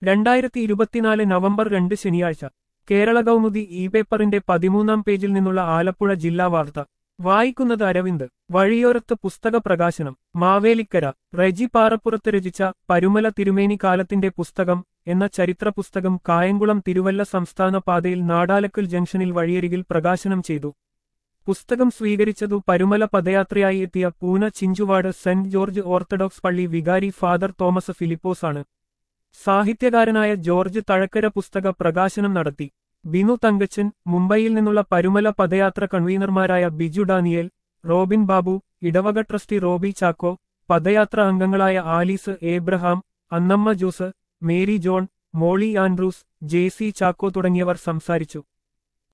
രണ്ടായിരത്തി ഇരുപത്തിനാല് നവംബർ രണ്ട് ശനിയാഴ്ച കേരള കൗമുദി ഇ പേപ്പറിന്റെ പതിമൂന്നാം പേജിൽ നിന്നുള്ള ആലപ്പുഴ ജില്ലാ വാർത്ത വായിക്കുന്നത് അരവിന്ദ് വഴിയോരത്ത് പുസ്തക പ്രകാശനം മാവേലിക്കര റെജി പാറപ്പുറത്ത് രചിച്ച പരുമല തിരുമേനി കാലത്തിന്റെ പുസ്തകം എന്ന ചരിത്ര പുസ്തകം കായംകുളം തിരുവല്ല സംസ്ഥാന പാതയിൽ നാടാലക്കൽ ജംഗ്ഷനിൽ വഴിയരികിൽ പ്രകാശനം ചെയ്തു പുസ്തകം സ്വീകരിച്ചതു പരുമല പദയാത്രയായി എത്തിയ Pune Chinchwad saint George orthodox പള്ളി വികാരി ഫാദർ തോമസ് ഫിലിപ്പോസാണ് സാഹിത്യകാരനായ ജോർജ് തഴക്കര പുസ്തക പ്രകാശനം നടത്തി ബിനു തങ്കച്ചൻ മുംബൈയിൽ നിന്നുള്ള പരുമല പദയാത്ര കൺവീനർമാരായ ബിജു ഡാനിയേൽ റോബിൻ ബാബു ഇടവക ട്രസ്റ്റി റോബി ചാക്കോ പദയാത്ര അംഗങ്ങളായ Alice Abraham Annamma Jose Mary John Molly Andrews J C Chacko തുടങ്ങിയവർ സംസാരിച്ചു